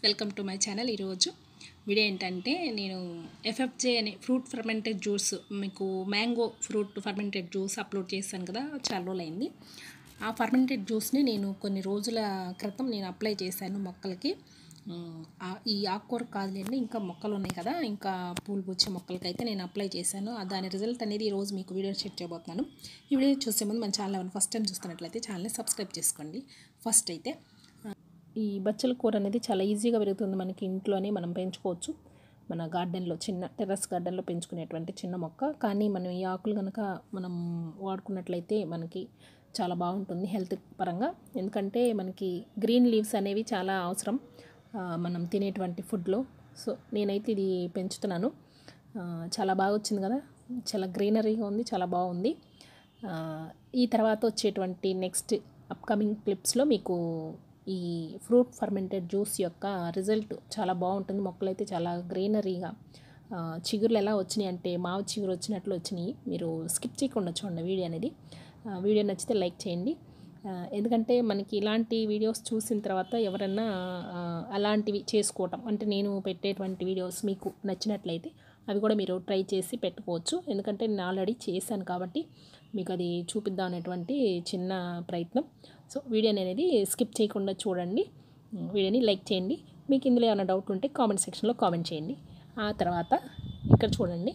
Welcome to my channel ఈరోజు video ఏంటంటే నేను ఎఫ్ఎఫ్జే అనే ఫ్రూట్ ఫర్మెంటెడ్ జ్యూస్ మీకు mango fruit fermented juice upload చేశాను కదా చాలా రోజులు అయింది ఆ ఫర్మెంటెడ్ జ్యూస్ని నేను కొన్ని రోజుల క్రితం నేను అప్లై చేశాను మొక్కలకి ఉమ్, ఆ- ఈ ఆకుకూర కాదులేండి ఇంకా మొక్కలు ఉన్నాయి కదా ఇంకా పూలు పూచే మొక్కలకి అయితే నేను అప్లై చేశాను ఆ దాని రిజల్ట్ అనేది ఈరోజు మీకు వీడియో షేర్ చేయబోతున్నాను ఈ వీడియో చూసే ముందు మన ఛానల్ ఎవరైనా ఫస్ట్ టైం చూస్తున్నట్లయితే ఛానల్ని సబ్స్క్రైబ్ చేసుకోండి ఫస్ట్ అయితే ఈ బచ్చల కూర అనేది చాలా ఈజీగా పెరుగుతుంది మనకి ఇంట్లోనే మనం పెంచుకోవచ్చు మన గార్డెన్లో చిన్న టెర్రస్ గార్డెన్లో పెంచుకునేటువంటి చిన్న మొక్క కానీ మనం ఈ ఆకులు కనుక మనం వాడుకున్నట్లయితే మనకి చాలా బాగుంటుంది హెల్త్ పరంగా ఎందుకంటే మనకి గ్రీన్ లీవ్స్ అనేవి చాలా అవసరం ఆ, మనం తినేటువంటి ఫుడ్లో సో నేనైతే ఇది పెంచుతున్నాను ఆ, చాలా బాగా వచ్చింది కదా చాలా గ్రీనరీగా ఉంది చాలా బాగుంది ఆ, ఈ తర్వాత వచ్చేటువంటి నెక్స్ట్ అప్కమింగ్ క్లిప్స్లో మీకు ఈ ఫ్రూట్ ఫర్మెంటెడ్ జ్యూస్ యొక్క రిజల్ట్ చాలా బాగుంటుంది మొక్కలు అయితే చాలా గ్రీనరీగా ఆ, చిగుర్లు ఎలా వచ్చినాయి అంటే మావ చిగురు వచ్చినట్లు వచ్చినాయి మీరు స్కిప్ చేయకుండా చూడండి వీడియో అనేది ఆ, వీడియో నచ్చితే లైక్ చేయండి ఆ, ఎందుకంటే మనకి ఇలాంటి వీడియోస్ చూసిన తర్వాత ఎవరన్నా ఆ, అలాంటివి చేసుకోవటం అంటే నేను పెట్టేటువంటి వీడియోస్ మీకు నచ్చినట్లయితే అవి కూడా మీరు ట్రై చేసి పెట్టుకోవచ్చు ఎందుకంటే నేను ఆల్రెడీ చేశాను కాబట్టి మీకు అది చూపిద్దాం అనేటువంటి చిన్న ప్రయత్నం సో వీడియోని అనేది స్కిప్ చేయకుండా చూడండి ఉమ్, వీడియోని లైక్ చేయండి మీకు ఇందులో ఏమైనా డౌట్ ఉంటే కామెంట్ సెక్షన్లో కామెంట్ చేయండి ఆ తర్వాత ఇక్కడ చూడండి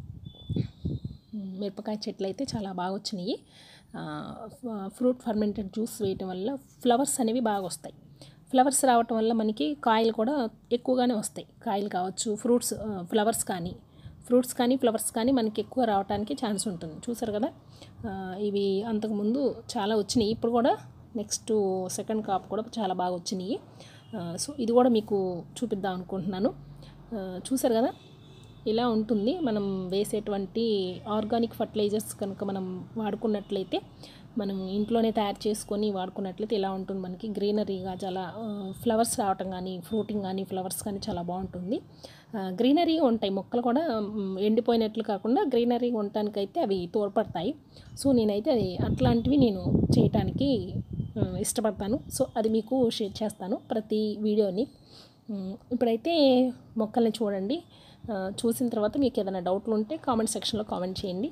మ్, మిరపకాయ చెట్లు అయితే చాలా బాగా వచ్చినాయి ఆ, ఫ- ఫ్రూట్ ఫర్మెంటెడ్ జ్యూస్ వేయటం వల్ల ఫ్లవర్స్ అనేవి బాగా వస్తాయి ఫ్లవర్స్ రావటం వల్ల మనకి కాయలు కూడా ఎక్కువగానే వస్తాయి కాయలు కావచ్చు ఫ్రూట్స్ ఆ, ఫ్లవర్స్ కానీ ఫ్రూట్స్ కానీ ఫ్లవర్స్ కానీ మనకి ఎక్కువ రావడానికి ఛాన్స్ ఉంటుంది చూసారు కదా ఆ, ఇవి అంతకుముందు చాలా వచ్చినాయి ఇప్పుడు కూడా నెక్స్ట్ సెకండ్ కాప్ కూడా చాలా బాగా వచ్చినాయి ఆ, సో ఇది కూడా మీకు చూపిద్దాం అనుకుంటున్నాను ఆ, చూసారు కదా ఇలా ఉంటుంది మనం వేసేటువంటి ఆర్గానిక్ ఫర్టిలైజర్స్ కనుక మనం వాడుకున్నట్లయితే మనం ఇంట్లోనే తయారు చేసుకొని వాడుకున్నట్లయితే ఇలా ఉంటుంది మనకి గ్రీనరీగా చాలా ఫ్లవర్స్ రావటం కానీ ఫ్రూటింగ్ కానీ ఫ్లవర్స్ కానీ చాలా బాగుంటుంది గ్రీనరీగా ఉంటాయి మొక్కలు కూడా మ్, ఎండిపోయినట్లు కాకుండా గ్రీనరీగా ఉండటానికైతే అవి తోడ్పడతాయి సో నేనైతే అది అట్లాంటివి నేను చేయటానికి ఆ, ఇష్టపడతాను సో అది మీకు షేర్ చేస్తాను ప్రతి వీడియోని మ్, ఇప్పుడైతే మొక్కల్ని చూడండి ఆ, చూసిన తర్వాత మీకు ఏదైనా డౌట్లు ఉంటే కామెంట్ సెక్షన్లో కామెంట్ చేయండి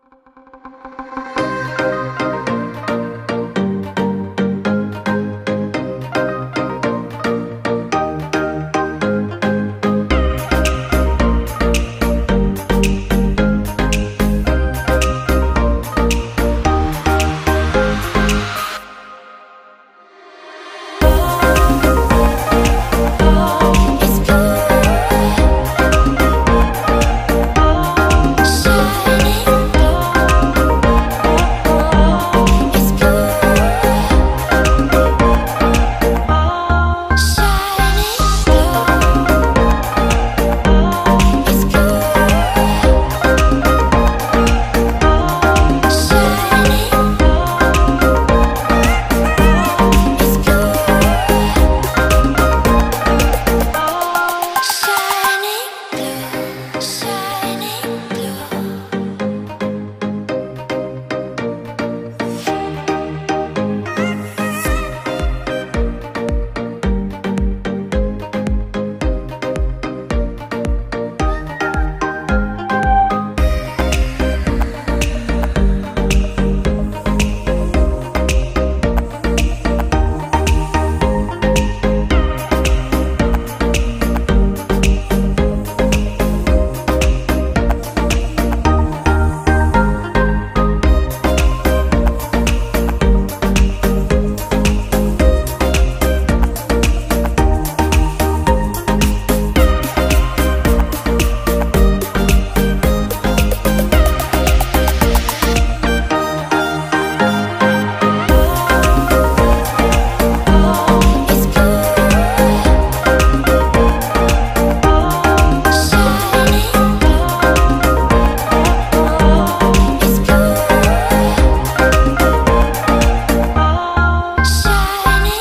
It's good, shining. It's good, shining. It's good, shining. It's good. Shining blue, shining blue. It's good, shining. It's good, shining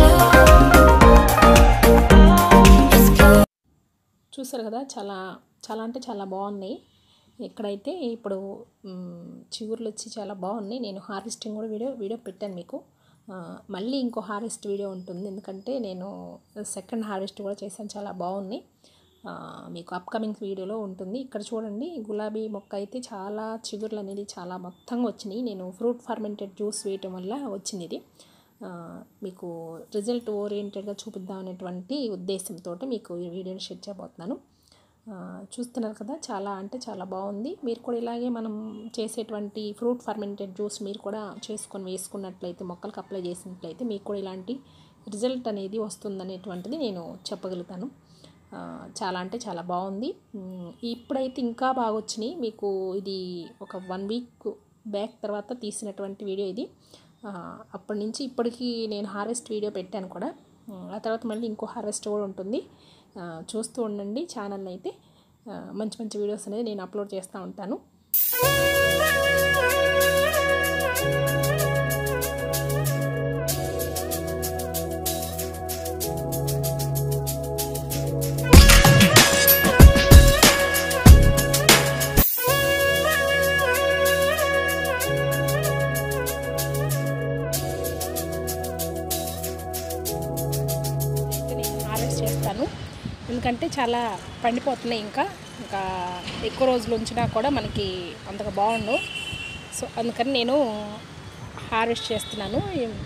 It's good. చూసారు కదా చాలా చాలా అంటే చాలా బాగున్నాయి ఇక్కడైతే ఇప్పుడు మ్, చిగుర్లు వచ్చి చాలా బాగున్నాయి నేను హార్వెస్టింగ్ కూడా వీడియో వీడియో పెట్టాను మీకు ఆ, మళ్ళీ ఇంకో హార్వెస్ట్ వీడియో ఉంటుంది ఎందుకంటే నేను సెకండ్ హార్వెస్ట్ కూడా చేశాను చాలా బాగుంది ఆ, మీకు అప్కమింగ్ వీడియోలో ఉంటుంది ఇక్కడ చూడండి గులాబీ మొక్క అయితే చాలా చిగుర్లు అనేది చాలా మొత్తంగా వచ్చినాయి నేను ఫ్రూట్ ఫర్మెంటెడ్ జ్యూస్ వేయటం వల్ల వచ్చింది ఇది ఆ, మీకు రిజల్ట్ ఓరియంటెడ్గా చూపిద్దాం అనేటువంటి ఉద్దేశంతో మీకు ఈ వీడియోని షేర్ చేయబోతున్నాను ఆ, చూస్తున్నారు కదా చాలా అంటే చాలా బాగుంది మీరు కూడా ఇలాగే మనం చేసేటువంటి ఫ్రూట్ ఫర్మెంటెడ్ జ్యూస్ మీరు కూడా చేసుకొని వేసుకున్నట్లయితే మొక్కలకు అప్లై చేసినట్లయితే మీకు కూడా ఇలాంటి రిజల్ట్ అనేది వస్తుందనేటువంటిది నేను చెప్పగలుగుతాను ఆ, చాలా అంటే చాలా బాగుంది ఉమ్, ఇప్పుడైతే ఇంకా బాగా వచ్చినాయి మీకు ఇది ఒక వన్ వీక్ బ్యాక్ తర్వాత తీసినటువంటి వీడియో ఇది ఆ, అప్పటి నుంచి ఇప్పటికి నేను హార్వెస్ట్ వీడియో పెట్టాను కూడా ఉమ్, ఆ తర్వాత మళ్ళీ ఇంకో హార్వెస్ట్ కూడా ఉంటుంది ఆ, చూస్తూ ఉండండి ఛానల్ అయితే ఆ, మంచి మంచి వీడియోస్ అనేది నేను అప్లోడ్ చేస్తూ ఉంటాను అయితే నేను హార్వెస్ట్ చేస్తాను ఎందుకంటే చాలా పండిపోతున్నాయి ఇంకా ఇంకా ఎక్కువ రోజులు ఉంచినా కూడా మనకి అంతగా బాగుండు సో అందుకని నేను హార్వెస్ట్ చేస్తున్నాను ఏం-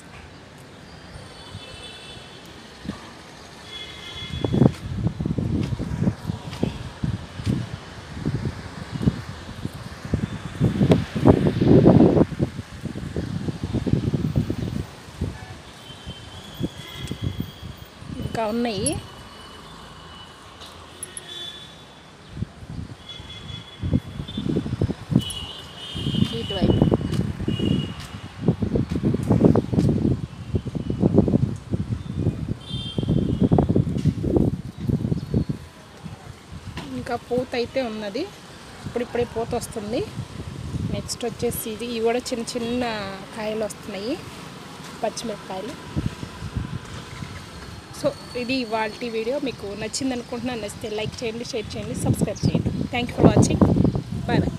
ఇంకా ఉన్నాయి ఇటువైపు ఇంకా పూత అయితే ఉన్నది ఇప్పుడిప్పుడే పూత వస్తుంది నెక్స్ట్ వచ్చేసి ఇది ఇవి కూడా చిన్న చిన్న కాయలు వస్తున్నాయి పచ్చిమిరపకాయలు సో ఇది ఇవాళ వీడియో మీకు నచ్చింది అనుకుంటున్నాను నచ్చితే లైక్ చేయండి షేర్ చేయండి సబ్స్క్రైబ్ చేయండి thank you for watching bye bye